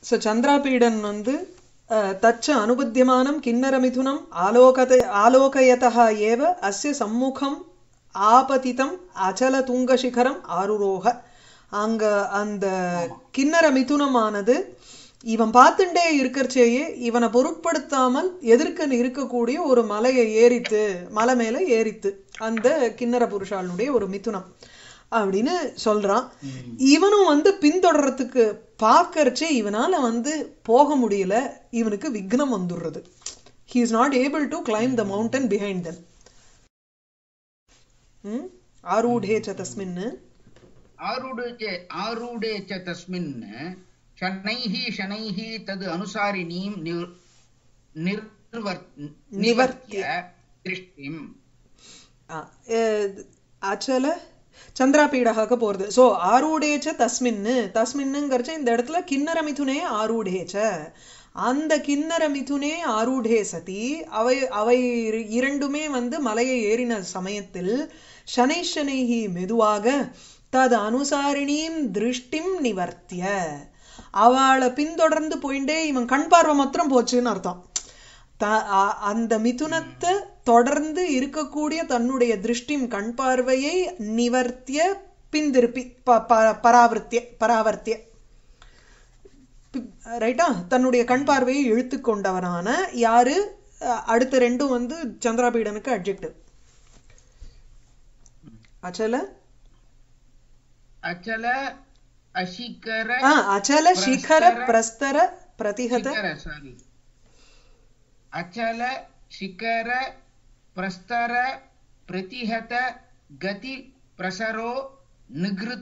So சந்திராபீடன் வந்து அஹ், தச்ச அனுபத்தியமானம் கிண்ணரமிதுனம் ஆலோகத ஆலோகயதா ஏவ அஸ்ய சம்முகம் ஆபதிதம் அச்சல துங்கசிகரம் ஆருரோக அங்க அந்த கிண்ணற மிதுனமானது இவன் பார்த்துட்டே இருக்கிறச்சேயே இவனை பொருட்படுத்தாமல் எதிர்க்க இருக்கக்கூடிய ஒரு மலையை ஏறித்து மலை மேல ஏறித்து அந்த கிண்ணற புருஷாளுடைய ஒரு மிதுனம் அப்படின்னு சொல்றான் இவனும் வந்து பின்தொடர்றதுக்கு பார்க்கறச்சே இவனால வந்து போக முடியல இவனுக்கு விக்னம் வந்துடுறது he is not able to climb the mountain behind them ஆரூಢே ச தஸ்மின் आरूढे च आरूढे च तस्मिन् शनैः शनैः तद् अनुसारिणीं निव निर्वर् निवर्त्य दृष्टिम् ஆ, அஹ், அச்சல சந்திராபீடகாக்க போறது சோ ஆரூடேச்ச தஸ்மின்னு தஸ்மின்னுங்கிறச்ச இந்த இடத்துல கிண்ணற மிதுனே ஆரூடேச்ச அந்த கிண்ணற மிதுனே ஆரூடே சதி அவை அவை இரு- இரண்டுமே வந்து மலையை ஏறின சமயத்தில் சனை சனைஹி மெதுவாக தது அனுசாரிணியும் திருஷ்டிம் நிவர்த்திய அவளை பின்தொடர்ந்து போயிட்டே இவன் கண் பார்வை மாத்திரம் போச்சுன்னு அர்த்தம் த- அ- அந்த மிதுனத்தை தொடர்ந்து இருக்கக்கூடிய தன்னுடைய திருஷ்டிம் கண் பார்வையை நிவர்த்திய பின்திருப்பி ப- ப- பராவர்த்திய பராவர்த்திய ரைட்டா தன்னுடைய கண் பார்வையை இழுத்து கொண்டவனான யாரு அ- அடுத்த ரெண்டும் வந்து சந்திராபீடனுக்கு அட்ஜெக்டிவ் அச்சல अचल अशिखर ஆ அச்சல சிகர பிரஸ்தர பிரதிகத शिखर सारी अचल शिखर प्रस्तर प्रतिहत गति प्रसरो निगृत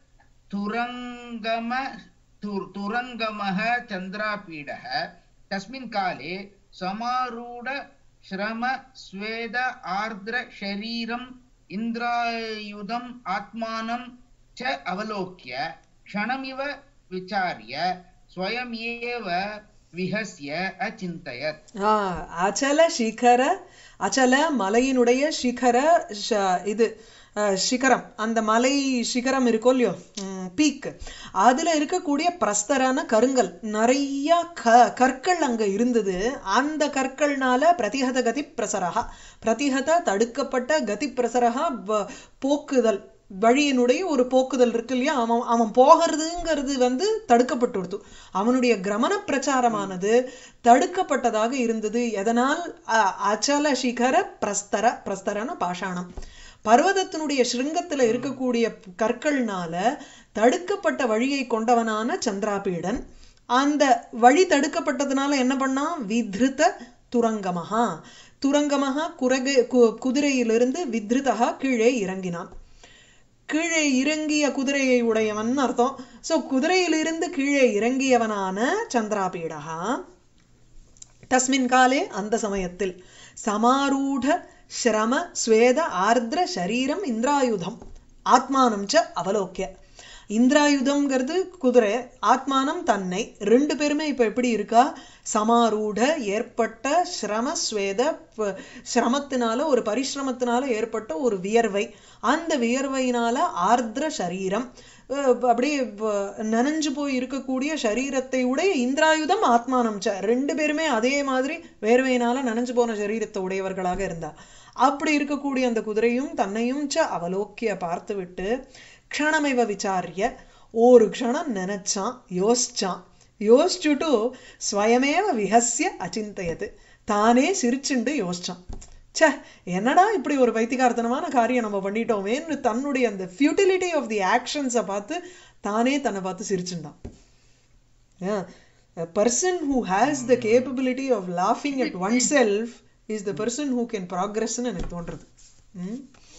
तुरङ्गम तु- तुरङ्गमः चन्द्रापीडः तस्मिन् काले समारूढ श्रम स्वेद आर्द्र शरीरम् इन्द्रायुधम् आत्मानं च अवलोक्य क्षणमिव विचार्य स्वयमेव विहस्य अचिन्तयत् ஆ, அச்சல சிகர அச்சல மலையினுடைய சிகர ஷ- இது அஹ், சிகரம் அந்த மலை சிகரம் இருக்கோ இல்லையோ பீக் அதுல இருக்கக்கூடிய பிரஸ்தரான கருங்கல் நிறைய க கற்கள் அங்க இருந்தது அந்த கற்கள்னால பிரதிஹத கதி பிரசரகா பிரதிஹத தடுக்கப்பட்ட கதி பிரசரகா வ- போக்குதல் வழியினுடைய ஒரு போக்குதல் இருக்கு இல்லையா அவன் அவன் போகிறதுங்கிறது வந்து தடுக்கப்பட்டுடுத்து அவனுடைய கிரமண பிரச்சாரமானது தடுக்கப்பட்டதாக இருந்தது எதனால் அ- அச்சல சிகர பிரஸ்தர பிரஸ்தரன பாஷாணம் பர்வதத்தினுடைய சிருங்கத்துல இருக்கக்கூடிய கற்கள்னால தடுக்கப்பட்ட வழியை கொண்டவனான சந்திராபீடன் அந்த வழி தடுக்கப்பட்டதுனால என்ன பண்ணான் வித்ருத துரங்கமஹா துரங்கமஹா குரகு கு- குதிரையிலிருந்து வித்ருதகா கீழே இறங்கினான் கீழே இறங்கிய குதிரையை உடையவன் அர்த்தம் சோ குதிரையிலிருந்து கீழே இறங்கியவனான சந்திராபீடகா தஸ்மின் காலே அந்த சமயத்தில் சமாரூட ஸ்ரம ஸ்வேத ஆர்திர சரீரம் இந்திராயுதம் ஆத்மானம் ச அவலோக்கிய இந்திராயுதம்ங்கிறது குதிரை ஆத்மானம் தன்னை ரெண்டு பேருமே இப்ப எப்படி இருக்கா சமாரூட ஏற்பட்ட ஸ்ரம ஸ்வேத ப- சிரமத்தினால ஒரு பரிசிரமத்தினால ஏற்பட்ட ஒரு வியர்வை அந்த வியர்வையினால ஆர்திர சரீரம் அஹ் அப்படியே வ- நனைஞ்சு போய் இருக்கக்கூடிய சரீரத்தை உடைய இந்திராயுதம் ஆத்மானம் ச ரெண்டு பேருமே அதே மாதிரி வேர்வையினால நனைஞ்சு போன சரீரத்தை உடையவர்களாக இருந்தா அப்படி இருக்கக்கூடிய அந்த குதிரையும் தன்னையும் ச அவலோக்கிய பார்த்துவிட்டு க்ஷணமிவ விசாரிய ஒரு க்ஷணம் நினைச்சான் யோசிச்சான் யோசிச்சுட்டு ஸ்வயமேவ விஹஸ்ய அச்சிந்தயது தானே சிரிச்சுண்டு யோசிச்சான் ச்சே என்னடா இப்படி ஒரு பைத்தியகார்த்தனமான காரியம் நம்ம பண்ணிட்டோமேன்னு தன்னுடைய அந்த ஃபியூட்டிலிட்டி ஆஃப் தி ஆக்ஷன்ஸை பார்த்து தானே தன்னை பார்த்து சிரிச்சுண்டான் Yeah. A person who has the capability of laughing at oneself is the person who can progress ன்னு எனக்கு தோன்றது ம்?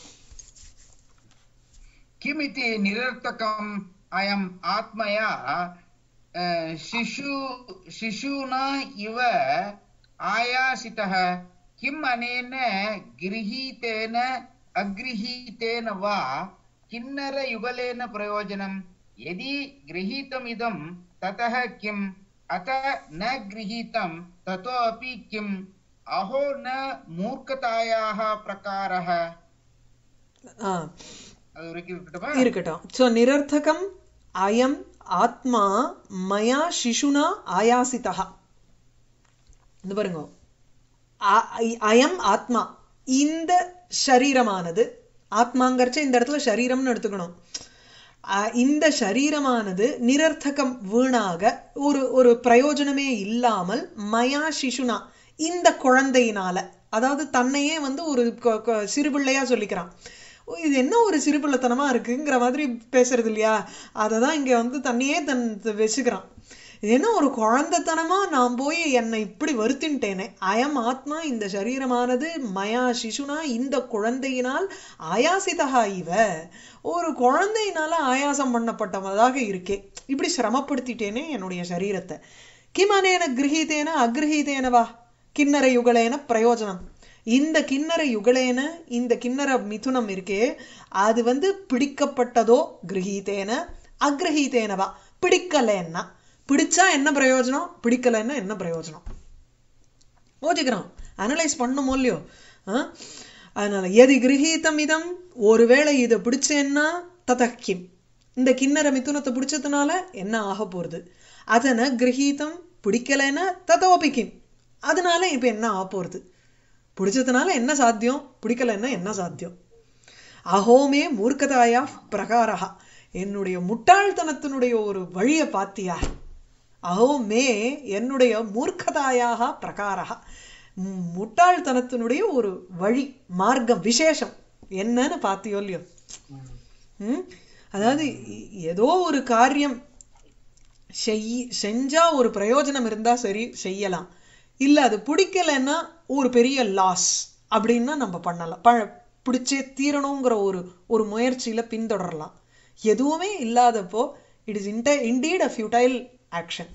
किमिति निरर्थकम् अयम् आत्मया अ, शिशु शिशुना इव आयासितः किम् अनेन गृहीतेन अगृहीतेन वा किन्नरयुगलेन प्रयोजनम् यदि गृहीतमिदं ततः किम् अत न गृहीतं ततोऽपि किम् अहो न मूर्खतायाः प्रकारः ஆ அது வரைக்கும் இருக்கட்டுமா இருக்கட்டும் ஸோ நிரர்த்தகம் அயம் ஆத்மா மயா சிசுனா ஆயாசிதா இந்த பாருங்க அ- ஐ- அயம் ஆத்மா இந்த சரீரமானது ஆத்மாங்கறச்ச இந்த இடத்துல சரீரம்னு எடுத்துக்கணும் அஹ் இந்த சரீரமானது நிரர்த்தகம் வீணாக ஒரு ஒரு பிரயோஜனமே இல்லாமல் மயா சிசுனா இந்த குழந்தையினால அதாவது தன்னையே வந்து ஒரு கொ- கொ- சிறுபிள்ளையா சொல்லிக்கிறான் ஓ, இது என்ன ஒரு சிறுபிள்ளைத்தனமா இருக்குங்கிற மாதிரி பேசுறது இல்லையா அதை தான் இங்க வந்து தன்னையே தன் வச்சுக்கிறான் இது என்ன ஒரு குழந்தைத்தனமா நான் போய் என்னை இப்படி வருத்தின்ட்டேனே அயம் ஆத்மா இந்த சரீரமானது மயா சிசுனா இந்த குழந்தையினால் ஆயாசிதா இவ ஒரு குழந்தையினால ஆயாசம் பண்ணப்பட்டதாக இருக்கே இப்படி சிரமப்படுத்திட்டேனே என்னுடைய சரீரத்தை கிமனேன கிரகீதேன அக்ரஹீதேன வா கிண்ணற யுகலேன பிரயோஜனம் இந்த கிண்ணற யுகலேன இந்த கிண்ணற மிதுனம் இருக்கே அது வந்து பிடிக்கப்பட்டதோ கிரகீதேன அக்ரஹீதேனவா பிடிக்கலைன்னா பிடிச்சா என்ன பிரயோஜனம் பிடிக்கலைன்னா என்ன பிரயோஜனம் யோசிக்கிறோம் அனலைஸ் பண்ணுமோ இல்லையோ ஆ? அதனால எது கிரகீதம் இதம் ஒருவேளை இதை பிடிச்சேன்னா ததக்கிம் இந்த கிண்ணற மிதுனத்தை பிடிச்சதுனால என்ன ஆக போறது அதனை கிரகீதம் பிடிக்கலைன்னா ததோபிக்கிம் அதனால இப்ப என்ன ஆக போறது பிடிச்சதுனால என்ன சாத்தியம் பிடிக்கலைன்னா என்ன சாத்தியம் அஹோமே மூர்க்கதாயா பிரகாரா என்னுடைய முட்டாள்தனத்தினுடைய ஒரு வழியை பாத்தியா அஹோ மே என்னுடைய மூர்க்கதாயாக பிரகாரா ம், முட்டாள்தனத்தினுடைய ஒரு வழி மார்க்கம் விசேஷம் என்னன்னு பாத்தியோ இல்லையோ ம்? அதாவது இ- ஏதோ ஒரு காரியம் செய் செஞ்சா ஒரு பிரயோஜனம் இருந்தா சரி செய்யலாம் இல்ல அது பிடிக்கலைன்னா ஒரு பெரிய லாஸ் அப்படின்னா நம்ம பண்ணலாம் ப பிடிச்சே தீரணுங்கிற ஒரு ஒரு முயற்சியில பின்தொடரலாம் எதுவுமே இல்லாதப்போ it is in indeed a futile action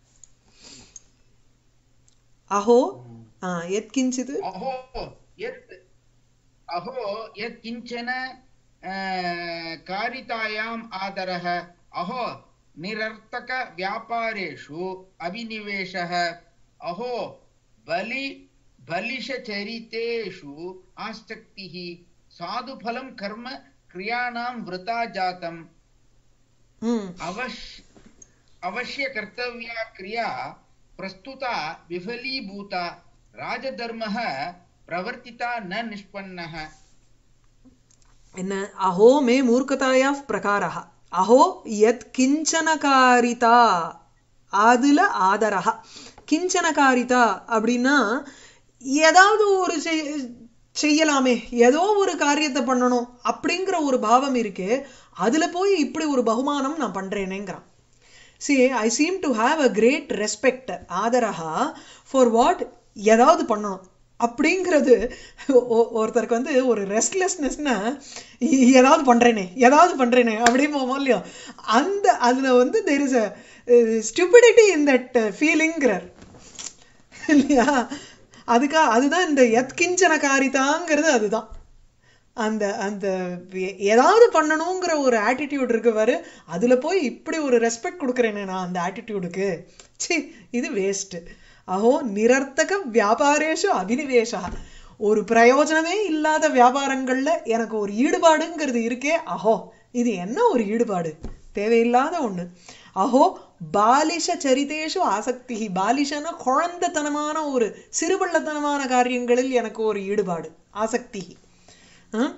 அஹோ ஆ, எத்கிஞ்சித் अहो यत् अहो यत् किञ्चन अ, कारितायाम् आदरः अहो निरर्थकव्यापारेषु अभिनिवेशः अहो बलि बलिशचरितेषु आसक्तिः साधुफलं कर्म क्रियाणां वृथा जातम् ம் अवश्य अवश्यकर्तव्या क्रिया प्रस्तुता विफलीभूता राजधर्मः प्रवर्तिता न निष्पन्नः என்ன அஹோ மே மூர்க்கதாயா பிரகாரः அஹோ யத் கிஞ்சனகாரிதா அதுல ஆதரஹ கிஞ்சனகாரிதா அப்படின்னா ஏதாவது ஒரு செய்- செய்யலாமே ஏதோ ஒரு காரியத்தை பண்ணணும் அப்படிங்கிற ஒரு பாவம் இருக்கு அதுல போய் இப்படி ஒரு பகுமானம் நான் பண்றேனேங்கிறான் see I seem to have a great respect ஆதரஹா ஃபார் வாட் ஏதாவது பண்ணணும் அப்படிங்கிறது ஒ- ஒருத்தருக்கு வந்து ஒரு ரெஸ்ட்லெஸ்னஸ்னா ஏதாவது பண்றேனே ஏதாவது பண்றேனே அப்படிம்போமோ இல்லையோ அந்த அதுல வந்து there is a stupidity in that ஃபீலிங்கிறார் இல்லையா அதுக்கா அதுதான் இந்த எத்கிஞ்சன காரிதாங்கிறது அதுதான் அந்த அந்த எ- ஏதாவது பண்ணணுங்கிற ஒரு ஆட்டிடியூட் இருக்கு பாரு அதுல போய் இப்படி ஒரு ரெஸ்பெக்ட் கொடுக்குறேனே நான் அந்த ஆட்டிடியூடுக்கு சி இது வேஸ்ட் அஹோ நிரர்த்தக வியாபாரேஷு அபினிவேஷா ஒரு பிரயோஜனமே இல்லாத வியாபாரங்கள்ல எனக்கு ஒரு ஈடுபாடுங்கிறது இருக்கே அஹோ இது என்ன ஒரு ஈடுபாடு தேவையில்லாத ஒண்ணு அஹோ பாலிஷ சரிதேஷு ஆசக்தி பாலிஷன குழந்தைத்தனமான ஒரு சிறுபள்ளத்தனமான காரியங்களில் எனக்கு ஒரு ஈடுபாடு ஆசக்தி ஆ?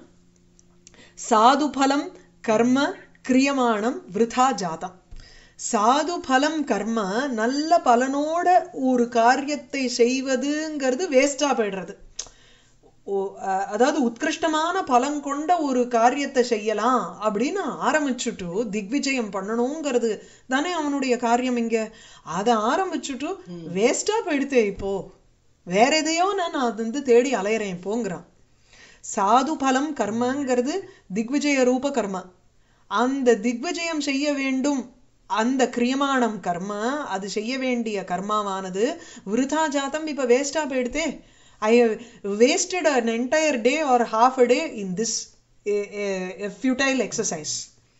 சாது பலம் கர்ம கிரியமானம் விருதா ஜாதம் சாது பலம் கர்ம நல்ல பலனோட ஒரு காரியத்தை செய்வதுங்கிறது வேஸ்டா போயிடுறது ஓ அஹ், அதாவது உத்கிருஷ்டமான பலம் கொண்ட ஒரு காரியத்தை செய்யலாம் அப்படின்னு ஆரம்பிச்சுட்டு திக்விஜயம் பண்ணணுங்கிறது தானே அவனுடைய காரியம் இங்க அதை ஆரம்பிச்சுட்டு வேஸ்டா போயிடுத்தே இப்போ வேற எதையோ நான் அது வந்து தேடி அலையறேன் இப்போங்கிறான் சாது பலம் கர்மங்கிறது திக்விஜய ரூப கர்ம அந்த திக்விஜயம் செய்ய வேண்டும் அந்த கிரியமானம் கர்ம அது செய்ய வேண்டிய கர்மாவானது விருதா ஜாத்தம் இப்ப வேஸ்டா போயிடுதே I wasted an entire day or half a day in this a, a, a futile exercise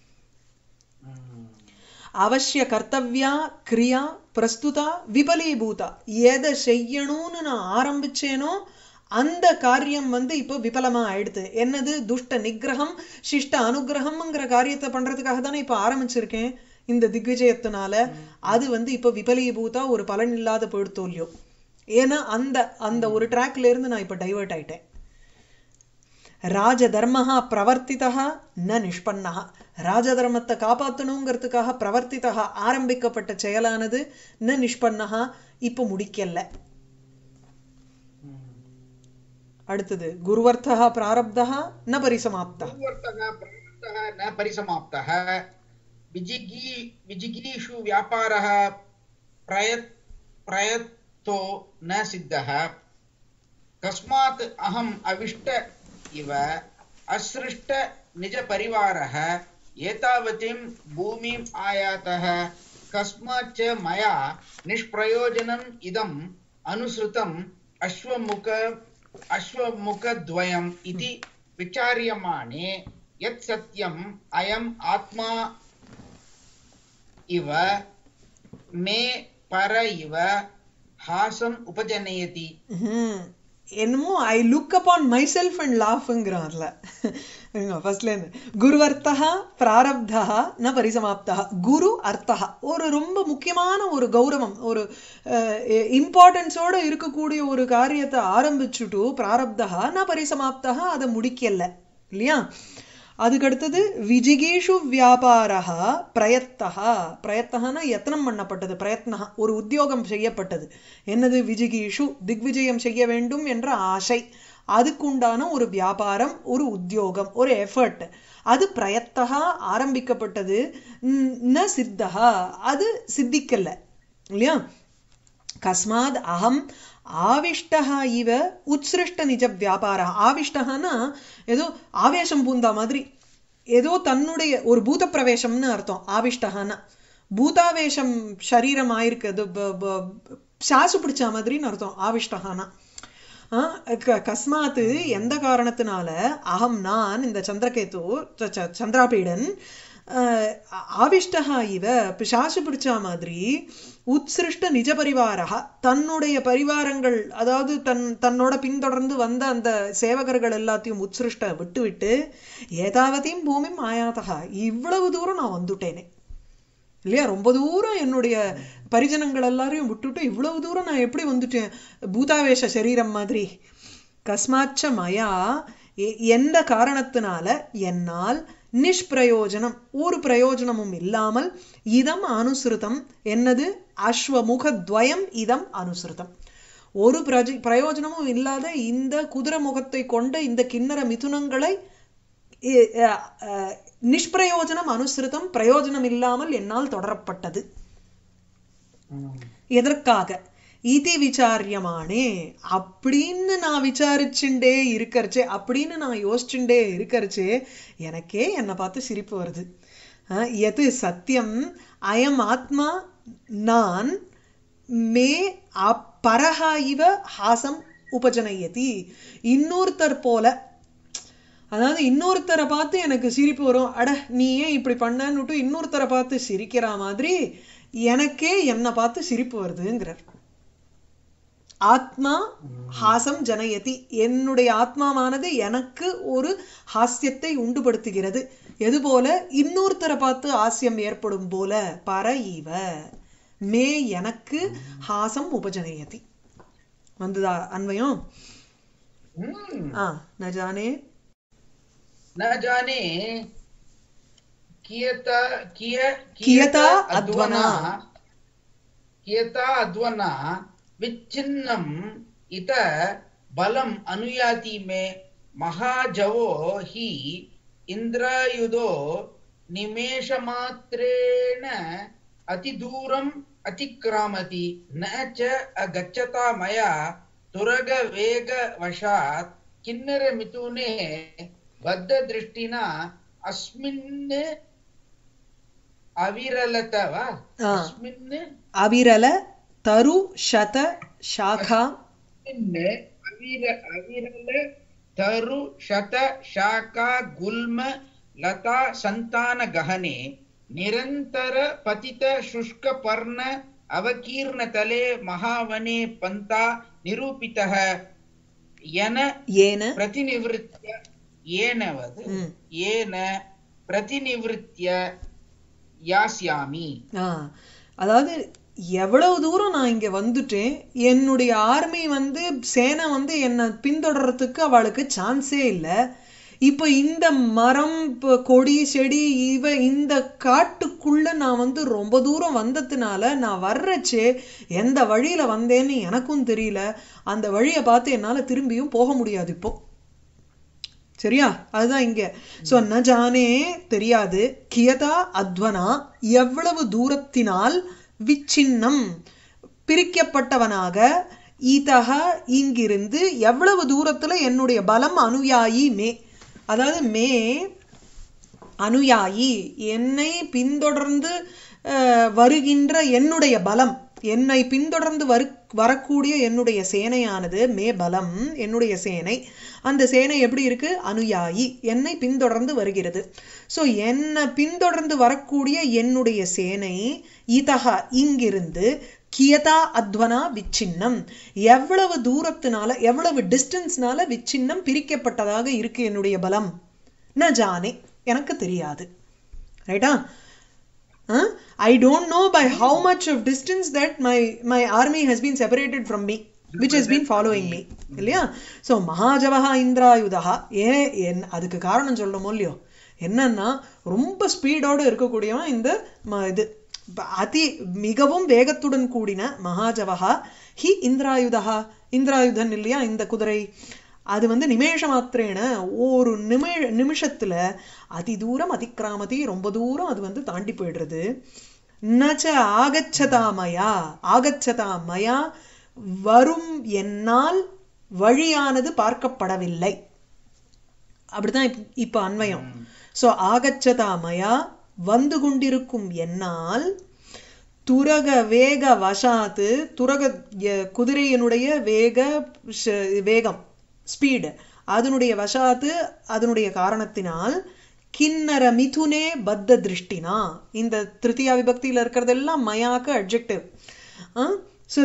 அவசிய கர்த்தவ்யா கிரியா பிரஸ்துதா விபலீபூதா எதை செய்யணும்னு நான் ஆரம்பிச்சேனோ அந்த காரியம் வந்து இப்போ விபலமா ஆயிடுது என்னது துஷ்ட நிகிரகம் சிஷ்ட அனுகிரகம்ங்கிற காரியத்தை பண்றதுக்காக தானே இப்போ ஆரம்பிச்சிருக்கேன் இந்த திக்விஜயத்தினால அது வந்து இப்ப விபலீபூதா ஒரு பலன் இல்லாத போயிடுத்தோ இல்லையோ ஏன்னா அந்த அந்த ஒரு ட்ராக்ல இருந்து நான் இப்ப டைவர்ட் ஆயிட்டேன் ராஜதர்மஹா பிரவர்த்திதா ந நிஷ்பன்னஹ ராஜதர்மத்தை காப்பாத்தணுங்கிறதுக்காக பிரவர்த்திதா ஆரம்பிக்கப்பட்ட செயலானது ந நிஷ்பன்னஹா இப்போ முடிக்கல அடுத்தது குருவர்த்தா பிராரப்தா ந பரிசமாப்தா पूर्वर्थः प्रवृत्तः न परिसमाप्तः विजिगी विजिगीषु व्यापारः प्रयत् प्रयत्तो न सिद्धः कस्मात् अहम् अविष्ट इव असृष्ट निजपरिवारः एतावतीं भूमिम् आयातः कस्माच्च मया निष्प्रयोजनम् इदम् अनुसृतम् अश्वमुख अश्वमुखद्वयम् इति विचार्यमाणे यत् सत्यम् अयम् आत्मा इव मे पर इव हासम् उपजनयति ம்ஹும். என்னமோ I look upon myself and லாஃப்ங்கிறான்ல ஃபர்ஸ்ட்ல இருந்து குருவர்த்தா பிராரப்தா ந பரிசமாப்தா குரு அர்த்தா ஒரு ரொம்ப முக்கியமான ஒரு கௌரவம் ஒரு இம்பார்ட்டன்ஸோட இருக்கக்கூடிய ஒரு காரியத்தை ஆரம்பிச்சுட்டு பிராரப்தா ந பரிசமாப்தா அதை முடிக்கல இல்லையா அதுக்கு அடுத்தது விஜிகீஷு வியாபாரா பிரயத்தகா பிரயத்தகனா யத்னம் பண்ணப்பட்டது பிரயத்னா ஒரு உத்தியோகம் செய்யப்பட்டது என்னது விஜிகீஷு திக்விஜயம் செய்ய வேண்டும் என்ற ஆசை அதுக்குண்டான ஒரு வியாபாரம் ஒரு உத்தியோகம் ஒரு எஃபர்ட் அது பிரயத்தகா ஆரம்பிக்கப்பட்டது ந- ந சித்தகா அது சித்திக்கல இல்லையா கஸ்மாத் அகம் ஆவிஷ்டா இவ உத்ஸ்ருஷ்ட நிஜ வியாபார ஆவிஷ்டகானா ஏதோ ஆவேசம் பூந்தா மாதிரி ஏதோ தன்னுடைய ஒரு பூத பிரவேசம்னு அர்த்தம் ஆவிஷ்டகானா பூதாவேஷம் சரீரம் ஆயிருக்கு அது ப- ப- சாசு பிடிச்ச மாதிரின்னு அர்த்தம் ஆவிஷ்டகானா ஆஹ் க- கஸ்மாத்து எந்த காரணத்தினால அகம் நான் இந்த சந்திரகேது ச- ச- சந்திராபீடன் ஆஹ் ஆவிஷ்டகா இவ பிசாசு பிடிச்ச மாதிரி உத்சிருஷ்ட நிஜ பரிவாரா தன்னுடைய பரிவாரங்கள் அதாவது தன் தன்னோட பின்தொடர்ந்து வந்த அந்த சேவகர்கள் எல்லாத்தையும் உத்சிருஷ்ட விட்டு விட்டு ஏதாவதையும் பூமி மாயாதகா இவ்வளவு தூரம் நான் வந்துட்டேனே இல்லையா ரொம்ப தூரம் என்னுடைய பரிஜனங்கள் எல்லாரையும் விட்டுட்டு இவ்வளவு தூரம் நான் எப்படி வந்துட்டேன் பூதாவேஷ சரீரம் மாதிரி கஸ்மாச்ச மயா எ- எந்த காரணத்தினால என்னால் நிஷ்பிரயோஜனம் ஒரு பிரயோஜனமும் இல்லாமல் இதம் அனுசிருதம் என்னது அஸ்வமுகத்வயம் இதம் அனுசிருதம் ஒரு பிரஜ பிரயோஜனமும் இல்லாத இந்த குதிரை முகத்தை கொண்ட இந்த கிண்ணற மிதுனங்களை இ- அ- அ- நிஷ்பிரயோஜனம் அனுசிருதம் பிரயோஜனம் இல்லாமல் என்னால் தொடரப்பட்டது எதற்காக இதி விசாரியமானே அப்படின்னு நான் விசாரிச்சுண்டே இருக்கறச்சே அப்படின்னு நான் யோசிச்சுண்டே இருக்கறச்சே எனக்கே என்னை பார்த்து சிரிப்பு வருது அஹ், எது சத்தியம் அயம் ஆத்மா நான் மே அப்பரஹா இவ ஹாசம் உபஜனயதி இன்னொருத்தர் போல அதாவது இன்னொருத்தரை பார்த்து எனக்கு சிரிப்பு வரும் அட நீ ஏன் இப்படி பண்ணன்னுட்டு இன்னொருத்தரை பார்த்து சிரிக்கிற மாதிரி எனக்கே என்னை பார்த்து சிரிப்பு வருதுங்கிறார் ஆத்மா ஹாசம் ஜனயதி என்னுடைய ஆத்மாவானது எனக்கு ஒரு ஹாஸ்யத்தை உண்டுபடுத்துகிறது எது போல இன்னொருத்தரை பார்த்து ஹாஸ்யம் ஏற்படும் போல பர இவ மே எனக்கு ஹாசம் உபஜனயதி வந்துதா அன்வயம் हम्म, ஆ ந ஜானே न जाने कियत किय कियता अध्वना। कियता अध्वना विच्छिन्नम् इत बलम् अनुयाति मे महाजवो हि इन्द्रायुधो निमेषमात्रेण अतिदूरम् अतिक्रामति न च अगच्छता मया तुरगवेगवशात् किन्नरमिथुने बद्धदृष्टिना अस्मिन् अविरलत वा ஆ. अस्मिन् அவிரல தரு சத சாகா अस्मिन् अविर अविरल तरु शत शाखा गुल्म लता सन्तान गहने निरन्तर पतित शुष्क पर्ण अवकीर्ण तले महावने पन्था निरूपितः यन ஏன प्रतिनिवृत्य येन वद ம். येन प्रतिनिवृत्य யாஸ்யாமி ஆ அதாவது எவ்வளவு தூரம் நான் இங்க வந்துட்டேன் என்னுடைய ஆர்மி வந்து சேனை வந்து என்னை பின்தொடர்றதுக்கு அவளுக்கு சான்ஸே இல்லை இப்போ இந்த மரம் இப்ப கொடி செடி இவ இந்த காட்டுக்குள்ள நான் வந்து ரொம்ப தூரம் வந்ததுனால நான் வர்றச்சே எந்த வழியில வந்தேன்னு எனக்கும் தெரியல அந்த வழியை பார்த்து என்னால திரும்பியும் போக முடியாது இப்போ சரியா அதுதான் இங்க சோ ந ஜானே தெரியாது கியதா அத்வனா எவ்வளவு தூரத்தினால் விச்சின்னம் பிரிக்கப்பட்டவனாக ஈதக இங்கிருந்து எவ்வளவு தூரத்துல என்னுடைய பலம் அனுயாயி மே அதாவது மே அனுயாயி என்னை பின்தொடர்ந்து அஹ், வருகின்ற என்னுடைய பலம் என்னை பின்தொடர்ந்து வரு வரக்கூடிய என்னுடைய சேனையானது மே பலம் என்னுடைய சேனை அந்த சேனை எப்படி இருக்கு அனுயாயி என்னை பின்தொடர்ந்து வருகிறது சோ என்னை பின்தொடர்ந்து வரக்கூடிய என்னுடைய சேனை இதஹா இங்கிருந்து கியதா அத்வனா விச்சின்னம் எவ்வளவு தூரத்தினால எவ்வளவு டிஸ்டன்ஸ்னால விச்சின்னம் பிரிக்கப்பட்டதாக இருக்கு என்னுடைய பலம் ந ஜானே எனக்கு தெரியாது ரைட்டா I don't know by how much of distance that my my army has been separated from me which has been following me இல்லையா ஸோ மகாஜவஹா இந்திராயுதா ஏன் என் அதுக்கு காரணம் சொல்லணுமோ இல்லையோ என்னன்னா ரொம்ப ஸ்பீடோட இருக்கக்கூடியவன் இந்த ம- இது ப- அதி மிகவும் வேகத்துடன் கூடின மகாஜவஹா ஹி இந்திராயுதா இந்திராயுதன் இல்லையா இந்த குதிரை அது வந்து நிமேஷ மாத்திரேன ஒரு நிமே நிமிஷத்துல அதி தூரம் அதிக்கிராமதி ரொம்ப தூரம் அது வந்து தாண்டி போயிடுறது நச்ச ஆகச்சதா மயா ஆகச்சதா மயா வரும் என்னால் வழியானது பார்க்கப்படவில்லை அப்படிதான் இப்ப- இப்ப அன்வயம் சோ ஆகச்சதா மயா வந்து கொண்டிருக்கும் என்னால் துரக வேக வசாத்து துரக எ- குதிரையினுடைய வேக ஷ- வேகம் ஸ்பீடு அதனுடைய வசாத்து அதனுடைய காரணத்தினால் கிண்ணற மிதுனே பத்த திருஷ்டினா இந்த திருத்தியா விபக்தியில இருக்கிறதெல்லாம் மயாக்கு அட்ஜெக்டிவ் ஸோ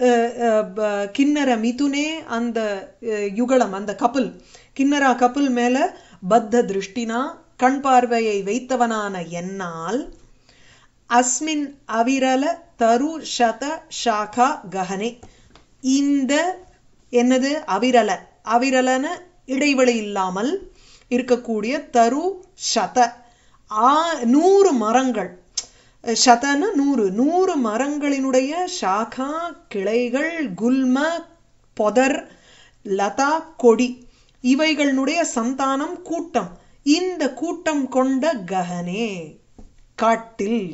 கிண்ணற மிதுனே அந்த அஹ், யுகலம் அந்த கப்பல் கிண்ணரா கப்பல் மேல பத்த திருஷ்டினா கண் பார்வையை வைத்தவனான என்னால் அஸ்மின் அவிரல தரு சத ஷாகா கஹனே இந்த என்னது அவிரல அவிரலன இடைவெளி இல்லாமல் இருக்கக்கூடிய தரு சத ஆ நூறு மரங்கள் சதன நூறு நூறு மரங்களினுடைய ஷாகா கிளைகள் குல்ம பொதர் லதா கொடி இவைகளினுடைய சந்தானம் கூட்டம் இந்த கூட்டம் கொண்ட ககனே காட்டில்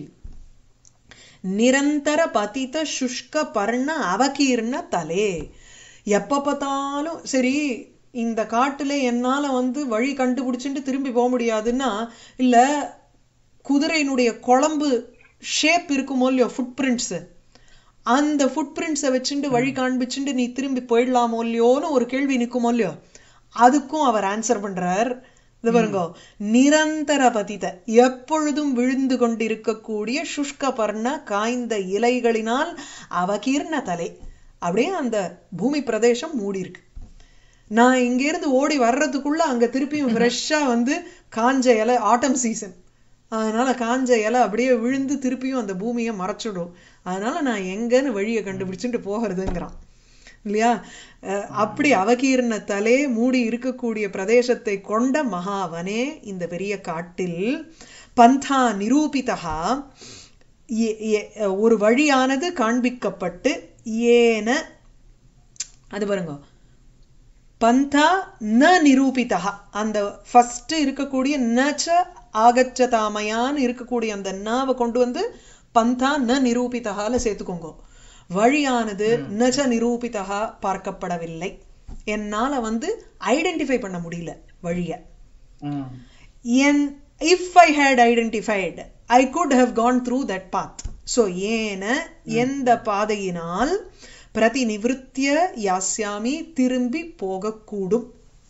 நிரந்தர பதித சுஷ்க பர்ண அவகீர்ண தலே எப்ப பார்த்தாலும் சரி இந்த காட்டுல என்னால வந்து வழி கண்டுபிடிச்சுட்டு திரும்பி போக முடியாதுன்னா இல்ல குதிரையினுடைய குழம்பு ஷேப் இருக்குமோ இல்லையோ ஃபுட் பிரிண்ட்ஸ் அந்த ஃபுட் பிரிண்ட்ஸை வச்சுட்டு வழி காண்பிச்சுட்டு நீ திரும்பி போயிடலாமோ இல்லையோன்னு ஒரு கேள்வி நிக்குமோ இல்லையோ அதுக்கும் அவர் ஆன்சர் பண்றார் இது பாருங்க நிரந்தர பதித எப்பொழுதும் விழுந்து கொண்டிருக்கக்கூடிய சுஷ்க பர்ண காய்ந்த இலைகளினால் அவகீர்ண தலை அப்படியே அந்த பூமி பிரதேசம் மூடி இருக்கு நான் இங்க இருந்து ஓடி வர்றதுக்குள்ள அங்க திருப்பியும் ஃப்ரெஷ்ஷா வந்து காஞ்ச இலை ஆட்டம் சீசன் அதனால காஞ்ச இலை அப்படியே விழுந்து திருப்பியும் அந்த பூமியை மறைச்சிடும் அதனால நான் எங்கன்னு வழியை கண்டுபிடிச்சிட்டு போகிறதுங்கிறான் இல்லையா அஹ் அப்படி அவகீர்ண தலே மூடி இருக்கக்கூடிய பிரதேசத்தை கொண்ட மகாவனே இந்த பெரிய காட்டில் பந்தா நிரூபிதா ஏ- ஏ- ஒரு வழியானது காண்பிக்கப்பட்டு ஏன அது பாருங்க பந்தா ந நிரூபிதா அந்த ஃபர்ஸ்ட் இருக்கக்கூடிய நச்ச ஆகச்சதாமயான்னு இருக்கக்கூடிய அந்த நாவை கொண்டு வந்து பந்தா ந நிரூபிதகால சேர்த்துக்கோங்க வழியானது நச்ச நிரூபிதகா பார்க்கப்படவில்லை என்னால வந்து ஐடென்டிஃபை பண்ண முடியல வழிய ம். And if I had identified I could have gone through that path so ஏன எந்த பாதையினால் பிரதிநிவிருத்திய யாஸ்யாமி திரும்பி போகக்கூடும்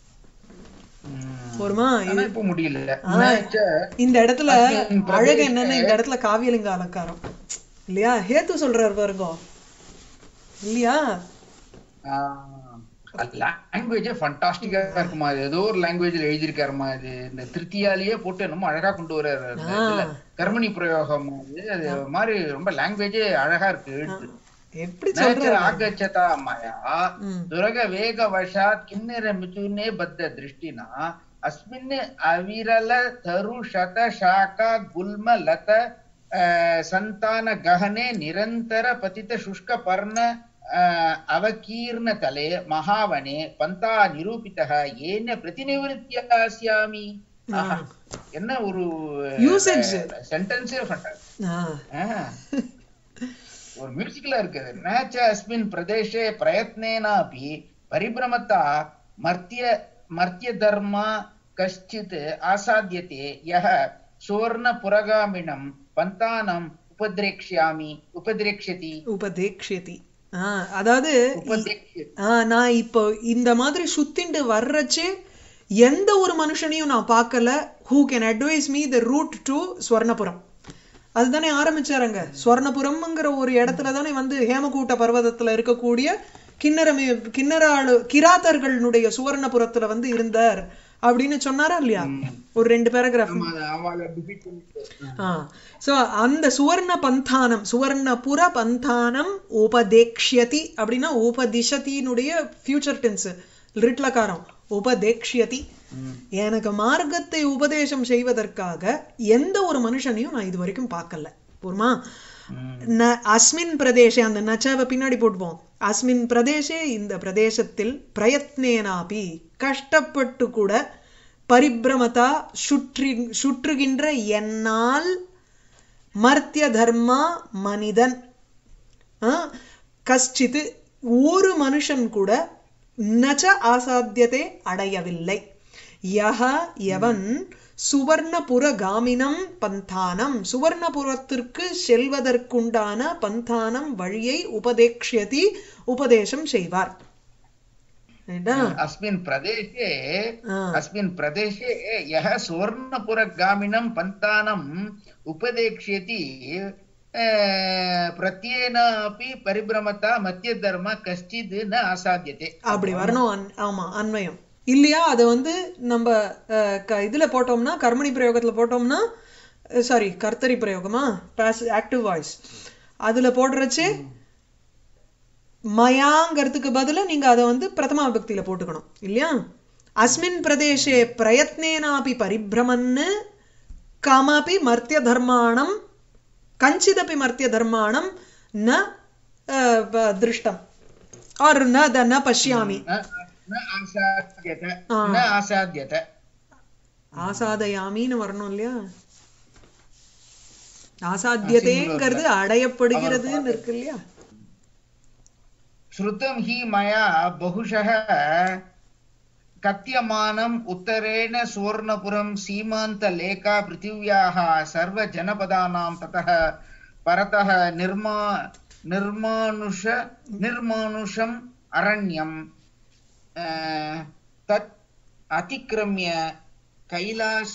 ம். ஒருமா ஆனா இப்ப முடியல ஆ. நச்ச இந்த இடத்துல அஸ்மின் பிரதேசே- அழகு என்னன்னா இந்த இடத்துல காவியலிங்க அலங்காரம் இல்லையா ஹேத்து சொல்றாரு பாருங்க இல்லையா ஆ, லாங்குவேஜே ஃபண்டாஸ்டிக்கா இருக்குமா அது ஏதோ ஒரு லாங்குவேஜ்ல எழுதியிருக்காரு மாதிரி இந்த திருத்தியாலேயே போட்டு என்னமோ அழகா கொண்டு வர்றாரு அந்த இதுல. கர்மணி பிரயோகம் அது அது மாதிரி ரொம்ப லாங்குவேஜே அழகா இருக்கு எழுத்து எப்படி न च சொல்ற आगच्छता मया ம். दुर्गवेगवशात् किन्नरमिथुने बद्धदृष्टिना अस्मिन् अविरल तरुशत शाखा गुल्म लत सन्तान गहने निरन्तर पतित शुष्क पर्ण अवकीर्णतले महावने पन्था निरूपितः येन प्रतिनिवृत्यास्यामि ஆஹா. என்ன ஒரு Usage. சென்டென்ஸே ஆ. ஒரு மியூசிக்ல இருக்குது நச்ச அஸ்மின் பிரதேசே பிரயத்னேனாபி பரிபிரமத்தா மர்த்திய மர்த்திய தர்மா கஷ்டித் ஆசாத்தியதே யஹ சுவர்ண புரகாமிணம் பந்தானம் உபதிரேக்ஷ்யாமி உபதிரேக்ஷதி உபதேக்ஷதி ஆ, அதாவது உபதிரேக்ஷதி ஆ, நான் இப்போ இந்த மாதிரி சுத்திண்டு வர்றச்சே எந்த ஒரு மனுஷனையும் நான் பார்க்கல who can advise me the route to Swarnapuram அதுதானே ஆரம்பிச்சாருங்க ஸ்வர்ணபுரம்ங்கிற ஒரு இடத்துல தானே வந்து ஹேமகூட்ட பர்வதத்துல இருக்கக்கூடிய கிண்ணரமே கிண்ணறாளு கிராத்தர்களுடைய சுவர்ணபுரத்துல வந்து இருந்தார் அப்படின்னு சொன்னாரா இல்லையா ஒரு ரெண்டு பேராகிராஃப் ஆமா, அது அவளை defeat பண்ணிட்டு. ஆ சோ அந்த சுவர்ண பந்தானம் சுவர்ணபுர பந்தானம் உபதேக்ஷ்யதி அப்படின்னா உபதிஷத்தினுடைய ஃபியூச்சர் டென்ஸ் லிட்லகாரம் உபதேக்ஷ்யதி ம். எனக்கு மார்க்கத்தை உபதேசம் செய்வதற்காக எந்த ஒரு மனுஷனையும் நான் இது வரைக்கும் பார்க்கல போருமா ம். ந அஸ்மின் பிரதேசே அந்த நச்சாவை பின்னாடி போட்டுப்போம் அஸ்மின் பிரதேசே இந்த பிரதேசத்தில் பிரயத்னேனாபி கஷ்டப்பட்டு கூட பரிபிரமதா சுற்றி சுற்றுகின்ற என்னால் மர்த்திய தர்மா மனிதன் ஆ, கஷ்டித்து ஒரு மனுஷன் கூட நச்ச ஆசாத்தியத்தை அடையவில்லை யஹ எவன் சுவர்ணபுர காமினம் பந்தானம் சுவர்ணபுரத்திற்கு செல்வதற்குண்டான பந்தானம் வழியை உபதேக்ஷயதி உபதேசம் செய்வார் ரைட்டா? अस्मिन् प्रदेशे ஆ. अस्मिन् प्रदेशे यः सुवर्णपुरगामिनं पन्तानम् उपदेक्ष्यति अ, प्रत्येन अपि परिभ्रमता मध्यधर्म कश्चित् न आसाध्यते அப்படி வரணும் அன்- ஆமா அன்வயம் இல்லையா அதை வந்து நம்ம அஹ், க- இதுல போட்டோம்னா கர்மணி பிரயோகத்துல போட்டோம்னா சாரி கர்த்தரி பிரயோகமா ஆக்டிவ் வாய்ஸ் அதுல போடுறச்சே மயாங்கிறதுக்கு பதிலா நீங்க அதை வந்து பிரதமா விபக்தியில போட்டுக்கணும் இல்லையா அஸ்மின் பிரதேசே பிரயத்னேனாபி பரிபிரமன்னு கமபி மர்த்திய தர்மாணம் கஞ்சிதபி மர்த்திய தர்மாணம் ந அஹ், ப- திருஷ்டம் ஆர் ந த ந பஷ்யாமி न न आसाद्यत ஆ. न आसाद्यत ஆசாதயாமின்னு வரணும் இல்லையா ஆசாத்தியதேங்கிறது அடையப்படுகிறதுன்னு இருக்கு இல்லையா श्रुतं हि मया बहुशः कथ्यमानम् उत्तरेण सुवर्णपुरं सीमान्तलेखा पृथिव्याः सर्वजनपदानां ततः परतः निर्मा निर्मानुष निर्मानुषम् अरण्यम् अ, तत् अतिक्रम्य कैलास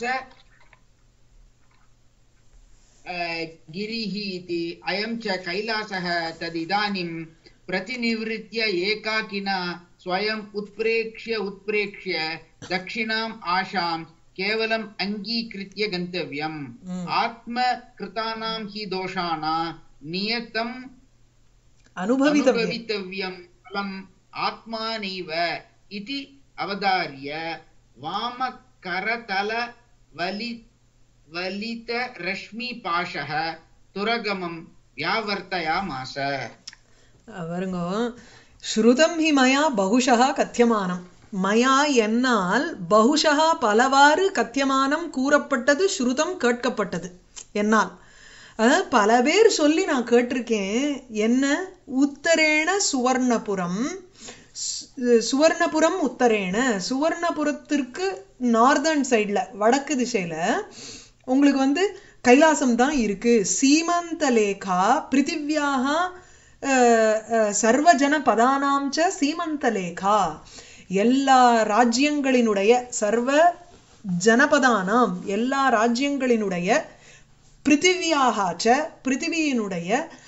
अ, गिरिः इति अयं च कैलासः तदिदानीं प्रतिनिवृत्य एकाकिना स्वयम् उत्प्रेक्ष्य उत्प्रेक्ष्य दक्षिणाम् आशां केवलम् अङ्गीकृत्य गन्तव्यम् ம். आत्मकृतानां हि दोषाणा नियतम् அனுபவித்தவ்யம் अनुभवितव्यं फलम् आत्मानैव इति अवधार्य वामकरतल वलि वलितरश्मिपाशः तुरगमं व्यावर्तयामास வருங்க ஸ்ருதம் ஹி மயா பகுஷா கத்தியமானம் மயா என்னால் பகுஷா பலவாறு கத்தியமானம் கூறப்பட்டது ஸ்ருதம் கேட்கப்பட்டது என்னால் அதாவது பல பேர் சொல்லி நான் கேட்டிருக்கேன் என்ன உத்தரேண சுவர்ணபுரம் சு- சுவர்ணபுரம் உத்தரேண சுவர்ணபுரத்திற்கு நார்தர்ன் சைடுல வடக்கு திசையில உங்களுக்கு வந்து கைலாசம் தான் இருக்கு சீமந்தலேகா பிருத்திவியாக அஹ், அஹ், சர்வஜன பதானாம் ச சீமந்தலேகா எல்லா ராஜ்யங்களினுடைய சர்வ ஜனபதானாம் எல்லா ராஜ்யங்களினுடைய பிருத்திவியாக ச பிருத்திவியினுடைய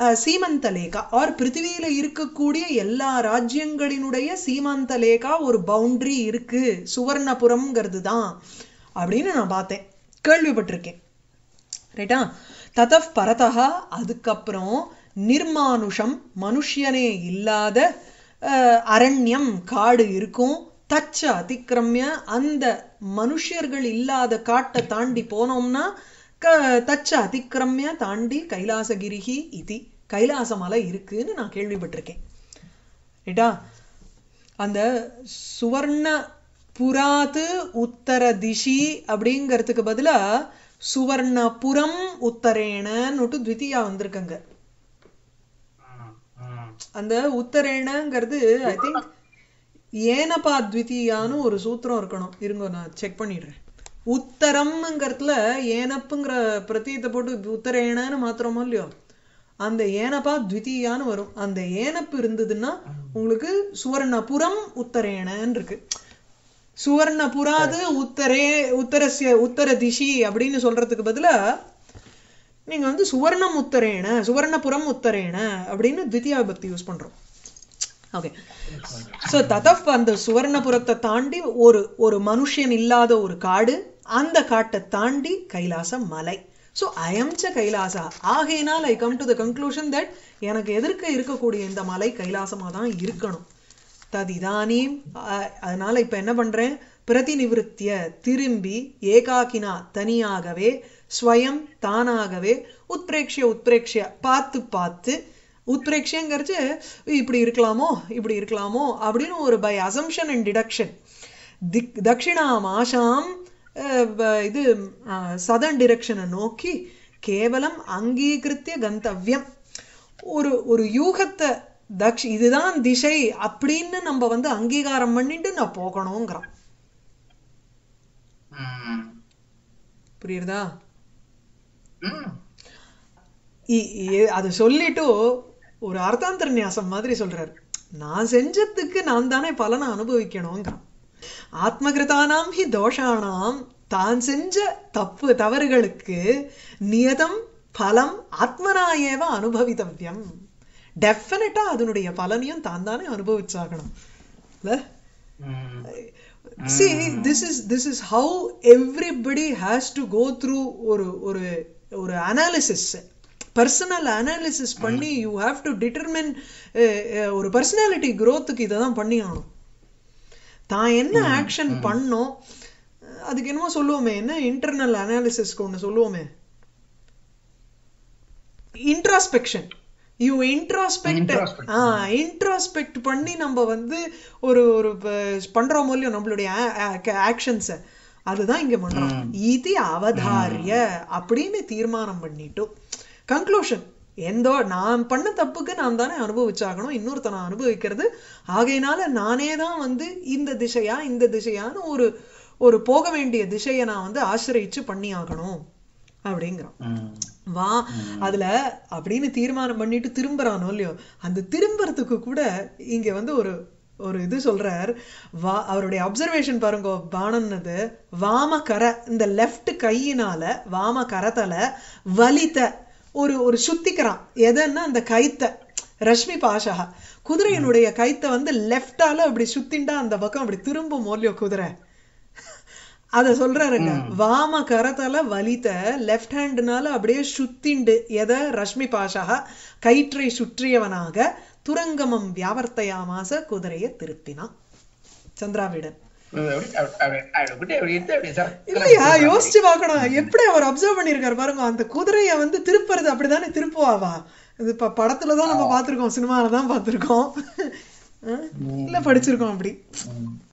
அஹ், சீமந்த லேகா ஆர் பிருத்திவியில இருக்கக்கூடிய எல்லா ராஜ்யங்களினுடைய சீமந்த லேகா ஒரு பவுண்டரி இருக்கு சுவர்ணபுரம்ங்கிறது தான் அப்படின்னு நான் பார்த்தேன் கேள்விப்பட்டிருக்கேன் ரைட்டா ததப் பரதா அதுக்கப்புறம் நிர்மானுஷம் மனுஷ்யனே இல்லாத அஹ், அரண்யம் காடு இருக்கும் தச்ச அதிக்கிரமிய அந்த மனுஷர்கள் இல்லாத காட்டை தாண்டி போனோம்னா க தச்ச அதிக்கிரமிய தாண்டி கைலாசகிரிஹி இதி கைலாச மலை இருக்குன்னு நான் கேள்விப்பட்டிருக்கேன் ரைட்டா அந்த சுவர்ண புராத்து உத்தர திஷி அப்படிங்கிறதுக்கு பதிலா சுவர்ணபுரம் உத்தரேணன்னுட்டு த்விதியா வந்திருக்குங்க ம், ம். அந்த உத்தரேணங்கிறது ஐ திங்க் ஏனப்பா த்விதியான்னு ஒரு சூத்திரம் இருக்கணும் இருங்க நான் செக் பண்ணிடுறேன் உத்தரம்ங்கிறதுல ஏனப்புங்கிற பிரத்தியத்தை போட்டு உத்தரேணன்னு மாத்திரமோ இல்லையோ அந்த ஏனப்பா த்விதியான்னு வரும் அந்த ஏனப்பு இருந்ததுன்னா உங்களுக்கு சுவர்ணபுரம் உத்தரேணன்னு இருக்கு சுவர்ணபுராது உத்தரே உத்தரஸ்ய உத்தர திஷி அப்படின்னு சொல்றதுக்கு பதிலா நீங்க வந்து சுவர்ணம் உத்தரேண சுவர்ணபுரம் உத்தரேண அப்படின்னு த்விதியா விபக்தி யூஸ் பண்றோம் ஓகே சோ ததப் அந்த சுவர்ணபுரத்தை தாண்டி ஒரு ஒரு மனுஷன் இல்லாத ஒரு காடு அந்த காட்டை தாண்டி கைலாச மலை ஸோ அயம் ச கைலாசா ஆகையினால் I come to the conclusion that எனக்கு எதிர்க்க இருக்கக்கூடிய இந்த மலை கைலாசமா தான் இருக்கணும் ததிதானீம் அஹ், அதனால இப்ப என்ன பண்றேன் பிரதிநிவிருத்திய திரும்பி ஏகாக்கினா தனியாகவே ஸ்வயம் தானாகவே உத்பிரேக்ஷிய உத்பிரேக்ஷிய பார்த்து பார்த்து உத்பிரேக்ஷங்கிறச்சு இப்படி இருக்கலாமோ இப்படி இருக்கலாமோ அப்படின்னு ஒரு பை அசம்ஷன் அண்ட் டிடக்ஷன் திக் தட்சிணாம் ஆஷாம் அஹ், ப- இது சதன் டிரெக்ஷனை நோக்கி கேவலம் அங்கீகிருத்திய கந்தவ்யம் ஒரு ஒரு யூகத்தை தக்ஷ் இதுதான் திசை அப்படின்னு நம்ம வந்து அங்கீகாரம் பண்ணிட்டு நான் போகணுங்கிறான் ம். புரியுறதா ம். இ- இ- அது சொல்லிட்டு ஒரு அர்த்தாந்தர நியாசம் மாதிரி சொல்றாரு நான் செஞ்சதுக்கு நான் தானே பலனை அனுபவிக்கணுங்கிறான் ஆத்மகிருதானாம் ஹி தோஷானாம் தான் செஞ்ச தப்பு தவறுகளுக்கு நியதம் பலம் ஆத்மனா ஏவ அனுபவித்தவ்யம் டெஃபினட்டா அதனுடைய பலனையும் தான் தானே அனுபவிச்சாகணும் இல்ல ம். see this is this is how everybody has to go through ஒரு ஒரு ஒரு analysis பர்சனல் அனாலிசிஸ் பண்ணி யூ ஹாவ் டு டிட்டர்மின் ஒரு பர்சனாலிட்டி growthக்கு இதை தான் பண்ணி ஆகணும் தான் என்ன ஆக்ஷன் பண்ணோம் அதுக்கு என்னமோ சொல்லுவோமே என்ன இன்டர்னல் அனாலிசிஸ்க்கு ஒன்று சொல்லுவோமே இன்ட்ராஸ்பெக்ஷன் யூ இன்ட்ராஸ்பெக்ட் Introspect. ஆ இன்ட்ராஸ்பெக்ட் பண்ணி நம்ம வந்து ஒரு ஒரு ப- பண்றோம் இல்லையோ நம்மளுடைய ஆக்ஷன்ஸை அதுதான் இங்க பண்றோம் இது அவதாரிய அப்படின்னு தீர்மானம் பண்ணிட்டோம் கன்க்ளூஷன் எந்தோ நான் பண்ண தப்புக்கு நான் தானே அனுபவிச்சாகணும் இன்னொருத்தனை அனுபவிக்கிறது ஆகையினால நானே தான் வந்து இந்த திசையா இந்த திசையான்னு ஒரு ஒரு போக வேண்டிய திசையை நான் வந்து ஆசிரியிச்சு பண்ணி ஆகணும் அப்படிங்கிறான் ம். வா அதுல அப்படின்னு தீர்மானம் பண்ணிட்டு திரும்புறானோ இல்லையோ அந்த திரும்புறதுக்கு கூட இங்க வந்து ஒரு ஒரு இது சொல்றார் வா அவருடைய அப்சர்வேஷன் பாருங்க பானன்னது வாம கர இந்த லெஃப்ட் கையினால வாம கரத்தல வலித்த ஒரு ஒரு சுத்திக்கிறான் எதன்னா அந்த கைத்த ரஷ்மி பாஷகா குதிரையினுடைய கைத்தை வந்து லெஃப்டால அப்படி சுத்திண்டா அந்த பக்கம் அப்படி திரும்பும் இல்லையோ குதிரை அத சொல்றாருங்க வாம கரத்தல வலித்த லெஃப்ட் ஹேண்ட்னால அப்படியே சுத்திண்டு எத ரஷ்மி பாஷா கயிற்றை சுற்றியவனாக துரங்கமம் வியாவர்த்தையாமாச குதிரையை திருப்பினான் சந்திராவிடன் அப்படி அப்படி அப்படி அப்படி அப்படி எடுத்து அப்படி சார் இல்லையா யோசிச்சு பார்க்கணும் எப்படி அவர் அப்சர்வ் பண்ணிருக்காரு பாருங்க அந்த குதிரைய வந்து திருப்புறது அப்படிதானே திருப்புவாவா இது இப்ப படத்துல தான் நம்ம பார்த்திருக்கோம் சினிமால தான் பார்த்திருக்கோம் அஹ் இல்ல படிச்சிருக்கோம் அப்படி ம்.